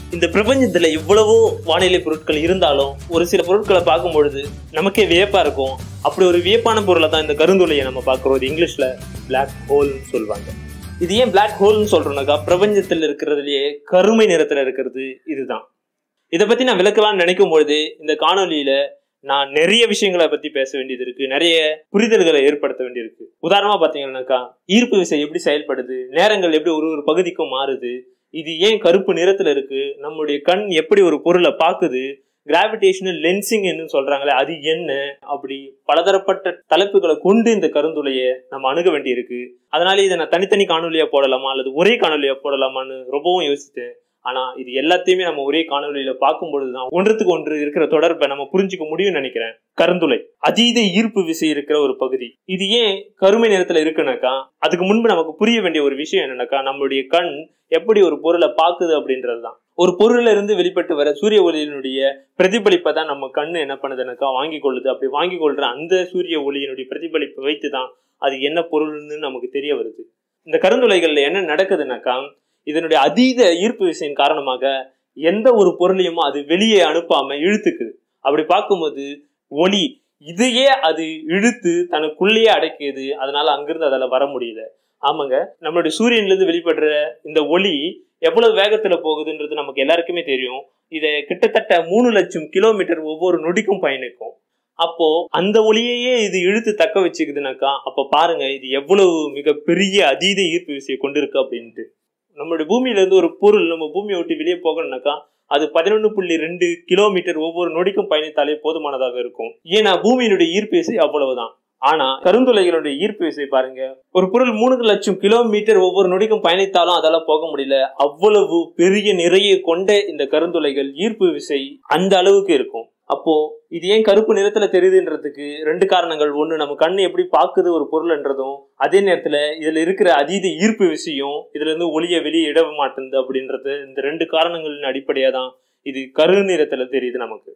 இந்த பிரபஞ்சத்துல இவ்வளவோ வானிலை பொருட்கள் இருந்தாலும் ஒரு சில பொருட்களை பார்க்கும் பொழுது நமக்கே வியப்பா இருக்கும் அப்படி ஒரு வியப்பான பொருளை தான் இந்த கருந்துளையை நம்ம பார்க்கிறோம் இது இங்கிலீஷ்ல பிளாக் ஹோல்னு சொல்லுவாங்க இது ஏன் பிளாக் ஹோல்னு சொல்றோம்னாக்கா பிரபஞ்சத்தில் இருக்கிறதுலயே கருமை நிறத்துல இருக்கிறது இதுதான் இதை பத்தி நான் விளக்கலாம்னு நினைக்கும் பொழுது இந்த காணொலியில நான் நிறைய விஷயங்களை பத்தி பேச வேண்டியது இருக்கு நிறைய புரிதல்களை ஏற்படுத்த வேண்டியிருக்கு உதாரணமா பாத்தீங்கன்னாக்கா ஈர்ப்பு விசை எப்படி செயல்படுது நேரங்கள் எப்படி ஒரு ஒரு பகுதிக்கும் மாறுது இது ஏன் கருப்பு நிறத்துல இருக்கு நம்முடைய கண் எப்படி ஒரு பொருளை பாக்குது கிராவிடேஷனல் லென்சிங் என்ன சொல்றாங்களே அது என்ன அப்படி பலதரப்பட்ட தலைப்புகளை கொண்டு இந்த கருந்துளையை நம்ம அணுக வேண்டியிருக்கு அதனால இதை நான் தனித்தனி காணொலியா போடலாமா அல்லது ஒரே காணொலியா போடலாமான்னு ரொம்பவும் யோசித்தேன் ஆனா இது எல்லாத்தையுமே நம்ம ஒரே காணொலியில பார்க்கும் பொழுதுதான் ஒன்றுத்துக்கு ஒன்று இருக்கிற தொடர்பை நம்ம புரிஞ்சுக்க முடியும்னு நினைக்கிறேன் கருந்துளை அதீத ஈர்ப்பு விசை இருக்கிற ஒரு பகுதி இது ஏன் கருமை நிறத்துல இருக்குனாக்கா அதுக்கு முன்பு நமக்கு புரிய வேண்டிய ஒரு விஷயம் என்னன்னாக்கா நம்மளுடைய கண் எப்படி ஒரு பொருளை பாக்குது அப்படின்றதுதான் ஒரு பொருள்ல இருந்து வெளிப்பட்டு வர சூரிய ஒளியினுடைய பிரதிபலிப்பை தான் நம்ம கண்ணு என்ன பண்ணுதுனாக்கா வாங்கி கொள்ளுது அப்படி வாங்கி கொள்ற அந்த சூரிய ஒளியினுடைய பிரதிபலிப்பை வைத்து தான் அது என்ன பொருள்னு நமக்கு தெரிய வருது இந்த கருந்துளைகள்ல என்ன நடக்குதுனாக்கா இதனுடைய அதீத ஈர்ப்பு விசையின் காரணமாக எந்த ஒரு பொருளையும் அது வெளியே அனுப்பாம இழுத்துக்குது அப்படி பார்க்கும்போது ஒளி இதையே அது இழுத்து தனக்குள்ளேயே அடைக்கிது அதனால அங்கிருந்து அதால வர முடியல ஆமாங்க நம்மளுடைய சூரியன்ல இருந்து வெளிப்படுற இந்த ஒளி எவ்வளவு வேகத்துல போகுதுன்றது நமக்கு எல்லாருக்குமே தெரியும் இதை கிட்டத்தட்ட மூணு லட்சம் கிலோமீட்டர் ஒவ்வொரு நொடிக்கும் பயணிக்கும் அப்போ அந்த ஒளியையே இது இழுத்து தக்க வச்சுக்குதுனாக்கா அப்ப பாருங்க இது எவ்வளவு மிகப்பெரிய அதீத ஈர்ப்பு விசையை கொண்டிருக்கு அப்படின்ட்டு நம்மளுடைய பூமியில இருந்து ஒரு பொருள் நம்ம பூமியை விட்டு வெளியே போகணும்னாக்கா அது பதினொன்று புள்ளி ரெண்டு கிலோமீட்டர் ஒவ்வொரு நொடிக்கும் பயணித்தாலே போதுமானதாக இருக்கும் ஏன்னா பூமியினுடைய ஈர்ப்பு விசை அவ்வளவுதான் ஆனா கருந்துளைகளுடைய ஈர்ப்பு விசை பாருங்க ஒரு பொருள் மூணு லட்சம் கிலோமீட்டர் ஒவ்வொரு நொடிக்கும் பயணித்தாலும் அதால போக முடியல அவ்வளவு பெரிய நிறைய கொண்ட இந்த கருந்துளைகள் ஈர்ப்பு விசை அந்த அளவுக்கு இருக்கும் அப்போ இது ஏன் கருப்பு நிறத்துல தெரியுதுன்றதுக்கு ரெண்டு காரணங்கள் ஒண்ணு நம்ம கண்ணு எப்படி பாக்குது ஒரு பொருள்ன்றதும் அதே நேரத்துல இதுல இருக்கிற அதீத ஈர்ப்பு விஷயம் இதுல இருந்து ஒளிய வெளியே இட மாட்டேங்குது அப்படின்றது இந்த ரெண்டு காரணங்களின் அடிப்படையா தான் இது கரு நிறத்துல தெரியுது நமக்கு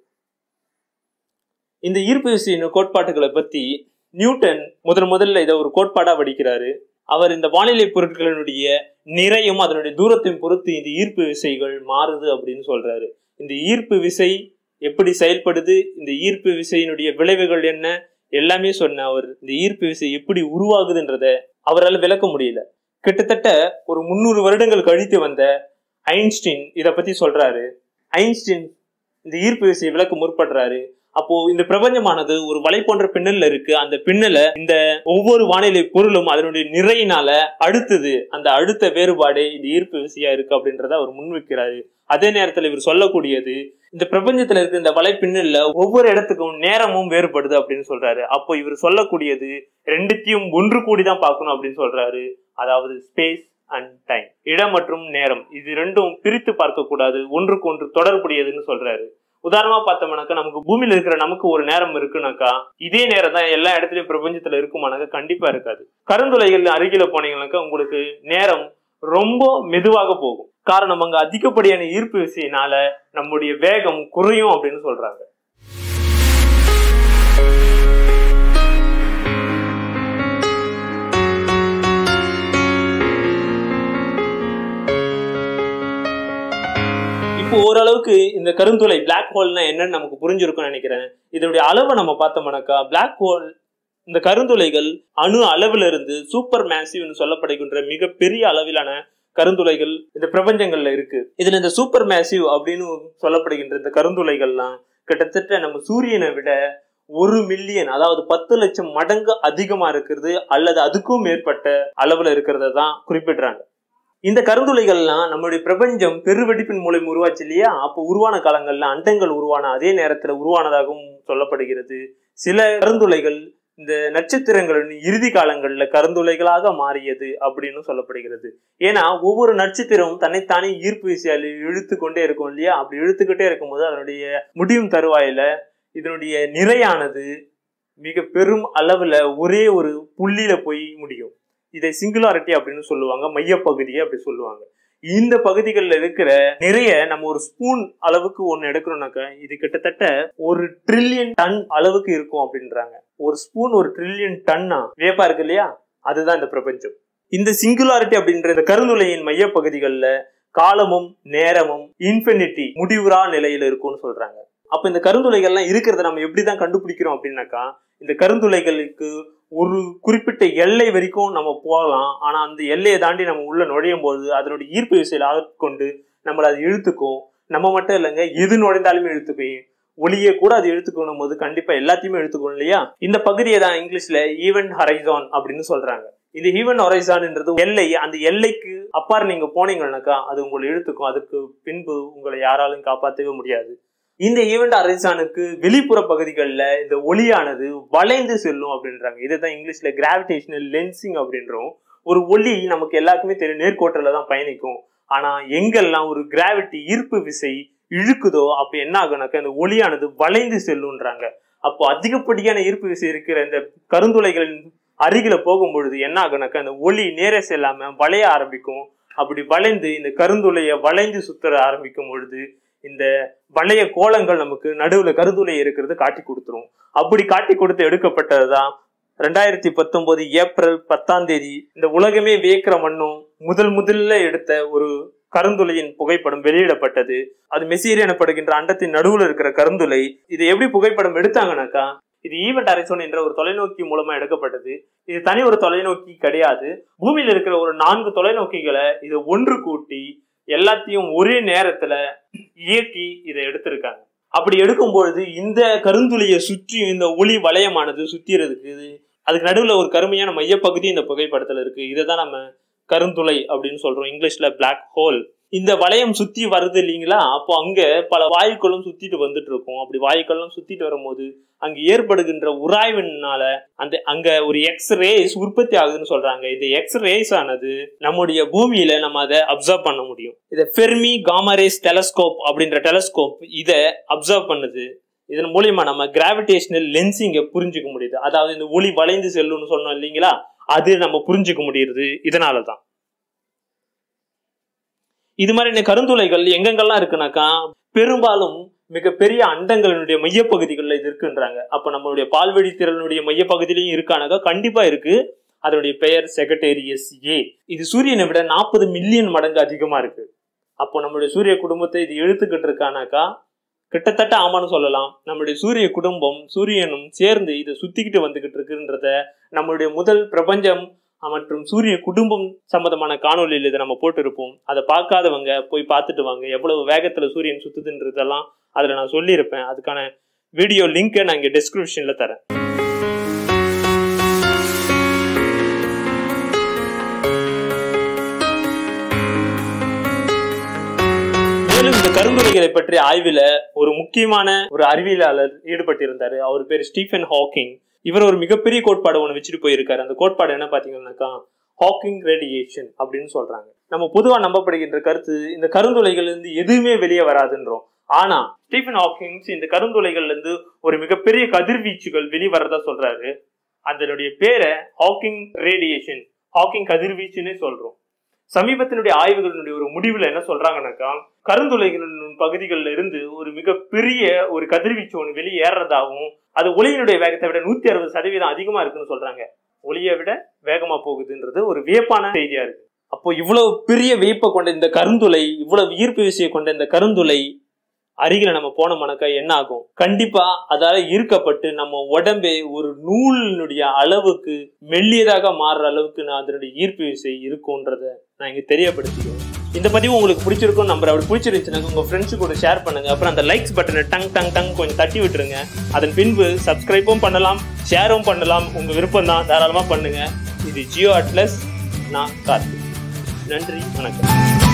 இந்த ஈர்ப்பு விசையின் கோட்பாட்டுகளை பத்தி நியூட்டன் முதன் முதல்ல இதை ஒரு கோட்பாடா வடிக்கிறாரு அவர் இந்த வானிலை பொருட்களினுடைய நிறையும் அதனுடைய தூரத்தையும் பொறுத்து இந்த ஈர்ப்பு விசைகள் மாறுது அப்படின்னு சொல்றாரு இந்த ஈர்ப்பு விசை எப்படி செயல்படுது இந்த ஈர்ப்பு விசையினுடைய விளைவுகள் என்ன எல்லாமே சொன்ன அவர் இந்த ஈர்ப்பு விசை எப்படி உருவாகுதுன்றத அவரால் விளக்க முடியல கிட்டத்தட்ட ஒரு முந்நூறு வருடங்கள் கழித்து வந்த ஐன்ஸ்டீன் இத பத்தி சொல்றாரு ஐன்ஸ்டீன் இந்த ஈர்ப்பு விசையை விளக்க முற்படுறாரு அப்போ இந்த பிரபஞ்சமானது ஒரு வலை போன்ற பின்னல்ல இருக்கு அந்த பின்னல இந்த ஒவ்வொரு வானிலை பொருளும் அதனுடைய நிறையினால அடுத்தது அந்த அடுத்த வேறுபாடே இந்த ஈர்ப்பு விசையா இருக்கு அப்படின்றத அவர் முன்வைக்கிறாரு அதே நேரத்துல இவர் சொல்லக்கூடியது இந்த பிரபஞ்சத்துல இருக்க இந்த வலை பின்னல்ல ஒவ்வொரு இடத்துக்கும் நேரமும் வேறுபடுது அப்படின்னு சொல்றாரு அப்போ இவர் சொல்லக்கூடியது ரெண்டுத்தையும் ஒன்று கூடிதான் பார்க்கணும் அப்படின்னு சொல்றாரு அதாவது ஸ்பேஸ் அண்ட் டைம் இடம் மற்றும் நேரம் இது ரெண்டும் பிரித்து பார்க்க கூடாது ஒன்றுக்கு ஒன்று தொடர்புடையதுன்னு சொல்றாரு உதாரணமா பார்த்தோம்னாக்கா நமக்கு பூமியில இருக்கிற நமக்கு ஒரு நேரம் இருக்குனாக்கா இதே நேரம் தான் எல்லா இடத்துலயும் பிரபஞ்சத்துல இருக்குமானாக்கா கண்டிப்பா இருக்காது கருந்துளைகள் அருகில போனீங்கன்னாக்கா உங்களுக்கு நேரம் ரொம்ப மெதுவாக போகும் காரணம் அங்க அதிகப்படியான ஈர்ப்பு விசையினால நம்முடைய வேகம் குறையும் அப்படின்னு சொல்றாங்க இப்போ ஓரளவுக்கு இந்த கருந்துளை பிளாக் ஹோல்னா என்னன்னு நமக்கு புரிஞ்சிருக்கும்னு நினைக்கிறேன் இதனுடைய அளவை நம்ம பார்த்தோம்னாக்கா பிளாக் ஹோல் இந்த கருந்துளைகள் அணு அளவுல இருந்து சூப்பர் மேசிவ்னு சொல்லப்படுகின்ற மிகப்பெரிய அளவிலான கருந்துளைகள் இந்த பிரபஞ்சங்கள்ல இருக்கு இதுல இந்த சூப்பர் மேசிவ் அப்படின்னு சொல்லப்படுகின்ற இந்த கருந்துளைகள்லாம் கிட்டத்தட்ட நம்ம சூரியனை விட ஒரு மில்லியன் அதாவது பத்து லட்சம் மடங்கு அதிகமா இருக்கிறது அல்லது அதுக்கும் மேற்பட்ட அளவுல இருக்கிறத தான் குறிப்பிடுறாங்க இந்த கருந்துளைகள்லாம் நம்மளுடைய பிரபஞ்சம் பெருவெடிப்பின் மூலம் உருவாச்சு இல்லையா அப்போ உருவான காலங்கள்ல அண்டங்கள் உருவான அதே நேரத்துல உருவானதாகவும் சொல்லப்படுகிறது சில கருந்துளைகள் இந்த நட்சத்திரங்களின் இறுதி காலங்கள்ல கருந்துளைகளாக மாறியது அப்படின்னு சொல்லப்படுகிறது ஏன்னா ஒவ்வொரு நட்சத்திரமும் தன்னைத்தானே ஈர்ப்பு விசையால் இழுத்து கொண்டே இருக்கும் இல்லையா அப்படி இழுத்துக்கிட்டே இருக்கும்போது அதனுடைய முடியும் தருவாயில இதனுடைய நிறையானது மிக பெரும் அளவுல ஒரே ஒரு புள்ளியில போய் முடியும் இதை சிங்குலாரிட்டி அப்படின்னு சொல்லுவாங்க மையப்பகுதியை அப்படி சொல்லுவாங்க இந்த பகுதிகளில் இருக்கிற நிறைய நம்ம ஒரு ஸ்பூன் அளவுக்கு ஒன்று எடுக்கிறோம்னாக்கா இது கிட்டத்தட்ட ஒரு ட்ரில்லியன் டன் அளவுக்கு இருக்கும் அப்படின்றாங்க ஒரு ஸ்பூன் ஒரு ட்ரில்லியன் டன்னா வேப்பா இருக்கு இல்லையா அதுதான் இந்த பிரபஞ்சம் இந்த சிங்குலாரிட்டி அப்படின்ற இந்த கருந்துளையின் மையப்பகுதிகளில் காலமும் நேரமும் இன்ஃபினிட்டி முடிவுறா நிலையில இருக்கும்னு சொல்றாங்க அப்ப இந்த கருந்துளைகள்லாம் இருக்கிறத நம்ம எப்படிதான் கண்டுபிடிக்கிறோம் அப்படின்னாக்கா இந்த கருந்துளைகளுக்கு ஒரு குறிப்பிட்ட எல்லை வரைக்கும் நம்ம போகலாம் ஆனா அந்த எல்லையை தாண்டி நம்ம உள்ள நுழையும் போது அதனுடைய ஈர்ப்பு விசையில் ஆட்கொண்டு நம்மளை அது இழுத்துக்கும் நம்ம மட்டும் இல்லைங்க எது நுழைந்தாலுமே இழுத்துக்கும் ஒளியை கூட அது இழுத்துக்கணும் போது கண்டிப்பா எல்லாத்தையுமே இழுத்துக்கணும் இல்லையா இந்த பகுதியை தான் இங்கிலீஷ்ல ஈவென்ட் ஹரைசான் அப்படின்னு சொல்றாங்க இந்த ஈவென்ட் ஹொரைசான்ன்றது எல்லை அந்த எல்லைக்கு அப்பாறு நீங்க போனீங்கன்னாக்கா அது உங்களை இழுத்துக்கும் அதுக்கு பின்பு உங்களை யாராலும் காப்பாற்றவே முடியாது இந்த ஈவெண்ட் ஹொரைசானுக்கு வெளிப்புற பகுதிகளில் இந்த ஒளியானது வளைந்து செல்லும் அப்படின்றாங்க இதுதான் இங்கிலீஷ்ல கிராவிடேஷனல் லென்சிங் அப்படின்றோம் ஒரு ஒளி நமக்கு எல்லாருக்குமே தெரியும் நேர்கோட்டில் தான் பயணிக்கும் ஆனா எங்கெல்லாம் ஒரு கிராவிட்டி ஈர்ப்பு விசை இழுக்குதோ அப்ப என்ன ஆகுனாக்கா இந்த ஒளியானது வளைந்து செல்லுன்றாங்க அப்போ அதிகப்படியான ஈர்ப்பு விசை இருக்கிற இந்த கருந்துளைகளின் அருகில போகும் பொழுது என்ன ஆகுனாக்கா இந்த ஒளி நேரே செல்லாம வளைய ஆரம்பிக்கும் அப்படி வளைந்து இந்த கருந்துளைய வளைந்து சுத்தர ஆரம்பிக்கும் பொழுது இந்த வளைய கோலங்கள் நமக்கு நடுவுல கருந்துளை இருக்கிறது காட்டி கொடுத்துரும் அப்படி காட்டி கொடுத்து எடுக்கப்பட்டதுதான் ரெண்டாயிரத்தி பத்தொன்பது ஏப்ரல் பத்தாம் தேதி இந்த உலகமே வியக்கிற மண்ணும் முதல் முதல்ல எடுத்த ஒரு கருந்துளையின் புகைப்படம் வெளியிடப்பட்டது அது மெசீர் எனப்படுகின்ற அண்டத்தின் நடுவுல இருக்கிற கருந்துளை இது எப்படி புகைப்படம் எடுத்தாங்கனாக்கா இது ஈவெண்ட் அரைசோன் என்ற ஒரு தொலைநோக்கி மூலமா எடுக்கப்பட்டது இது தனி ஒரு தொலைநோக்கி கிடையாது பூமியில இருக்கிற ஒரு நான்கு தொலைநோக்கிகளை இதை ஒன்று கூட்டி எல்லாத்தையும் ஒரே நேரத்துல இயக்கி இதை எடுத்திருக்காங்க அப்படி எடுக்கும் பொழுது இந்த கருந்துளையை சுற்றி இந்த ஒளி வளையமானது சுத்திறதுக்கு இது அதுக்கு நடுவுல ஒரு கருமையான மையப்பகுதி இந்த புகைப்படத்துல இருக்கு இதை தான் நம்ம கருந்துளை அப்படின்னு சொல்றோம் இங்கிலீஷ்ல பிளாக் ஹோல் இந்த வளையம் சுத்தி வருது இல்லைங்களா அப்போ அங்க பல வாயுக்களும் சுத்திட்டு வந்துட்டு இருக்கும் அப்படி வாயுக்களும் சுத்திட்டு வரும்போது அங்க ஏற்படுகின்ற உராய்வினால அந்த அங்க ஒரு எக்ஸ் ரேஸ் உற்பத்தி ஆகுதுன்னு சொல்றாங்க இந்த எக்ஸ் ரேஸ் ஆனது நம்முடைய பூமியில நம்ம அதை அப்சர்வ் பண்ண முடியும் இதை ஃபெர்மி காமரேஸ் டெலஸ்கோப் அப்படின்ற டெலஸ்கோப் இதை அப்சர்வ் பண்ணுது இதன் மூலியமா நம்ம கிராவிடேஷனல் லென்சிங்க புரிஞ்சுக்க முடியுது அதாவது இந்த ஒளி வளைந்து செல்லும்னு சொன்னோம் இல்லைங்களா அது நம்ம புரிஞ்சுக்க முடியுது இதனாலதான் இது மாதிரி இந்த கருந்துளைகள் எங்கெங்கெல்லாம் இருக்குனாக்கா பெரும்பாலும் மிகப்பெரிய அண்டங்களினுடைய மையப்பகுதிகளில் இது இருக்குன்றாங்க அப்ப நம்மளுடைய பால்வெளி திறனுடைய மையப்பகுதியிலையும் இருக்கானாக்கா கண்டிப்பா இருக்கு அதனுடைய பெயர் செகட்டேரியஸ் ஏ இது சூரியனை விட நாற்பது மில்லியன் மடங்கு அதிகமா இருக்கு அப்போ நம்மளுடைய சூரிய குடும்பத்தை இது இழுத்துக்கிட்டு இருக்கானாக்கா கிட்டத்தட்ட ஆமான்னு சொல்லலாம் நம்மளுடைய சூரிய குடும்பம் சூரியனும் சேர்ந்து இதை சுத்திக்கிட்டு வந்துகிட்டு இருக்குன்றத நம்மளுடைய முதல் பிரபஞ்சம் மற்றும் சூரிய குடும்பம் சம்பந்தமான காணொலியில் இதை நம்ம போட்டிருப்போம் அதை பார்க்காதவங்க போய் பார்த்துட்டு வாங்க எவ்வளவு வேகத்துல சூரியன் சுத்துதுன்றதெல்லாம் அதில் நான் சொல்லியிருப்பேன் அதுக்கான வீடியோ லிங்கை நான் இங்கே டிஸ்கிரிப்ஷன்ல தரேன் மேலும் இந்த கருந்துளைகளை பற்றிய ஆய்வுல ஒரு முக்கியமான ஒரு அறிவியலாளர் ஈடுபட்டிருந்தாரு அவர் பேர் ஸ்டீஃபன் ஹாக்கிங் இவர் ஒரு மிகப்பெரிய கோட்பாடு ஒன்று வச்சுட்டு போயிருக்காரு அந்த கோட்பாடு என்ன பாத்தீங்கன்னாக்கா ஹாக்கிங் ரேடியேஷன் அப்படின்னு சொல்றாங்க நம்ம பொதுவா நம்பப்படுகின்ற கருத்து இந்த கருந்துளைகள் இருந்து எதுவுமே வெளியே வராதுன்றோம் ஆனா ஸ்டீஃபன் ஹாக்கிங்ஸ் இந்த கருந்துளைகள்ல இருந்து ஒரு மிகப்பெரிய கதிர்வீச்சுகள் வெளிவரதா சொல்றாரு அதனுடைய பேரை ஹாக்கிங் ரேடியேஷன் ஹாக்கிங் கதிர்வீச்சுன்னே சொல்றோம் சமீபத்தினுடைய ஆய்வுகளினுடைய ஒரு முடிவுல என்ன சொல்றாங்கன்னாக்கா கருந்துளைகளின் பகுதிகளில் இருந்து ஒரு மிகப்பெரிய ஒரு கதிர்வீச்சு ஒன்று வெளியேறதாகவும் அது ஒளியினுடைய வேகத்தை விட நூத்தி அறுபது சதவீதம் அதிகமா இருக்குன்னு சொல்றாங்க ஒளியை விட வேகமா போகுதுன்றது ஒரு வியப்பான செய்தியா இருக்கு அப்போ இவ்வளவு பெரிய வியப்பை கொண்ட இந்த கருந்துளை இவ்வளவு ஈர்ப்பு விசையை கொண்ட இந்த கருந்துளை அருகில நம்ம போனோம்னாக்கா என்ன ஆகும் கண்டிப்பா அதால ஈர்க்கப்பட்டு நம்ம உடம்பே ஒரு நூலினுடைய அளவுக்கு மெல்லியதாக மாறுற அளவுக்கு நான் அதனுடைய ஈர்ப்பு விசை இருக்கும்ன்றத நான் இங்க தெரியப்படுத்திக்கிறேன் இந்த பதிவு உங்களுக்கு பிடிச்சிருக்கும் நம்பர் அப்படி பிடிச்சிருந்துச்சுன்னா உங்க ஃப்ரெண்ட்ஸு கூட ஷேர் பண்ணுங்க அப்புறம் அந்த லைக்ஸ் பட்டனை டங் டங் டங் கொஞ்சம் தட்டி விட்டுருங்க அதன் பின்பு சப்ஸ்கிரைபும் பண்ணலாம் ஷேரும் பண்ணலாம் உங்க விருப்பம் தான் தாராளமா பண்ணுங்க இது ஜியோ அட்லஸ் நான் கார்த்திக் நன்றி வணக்கம்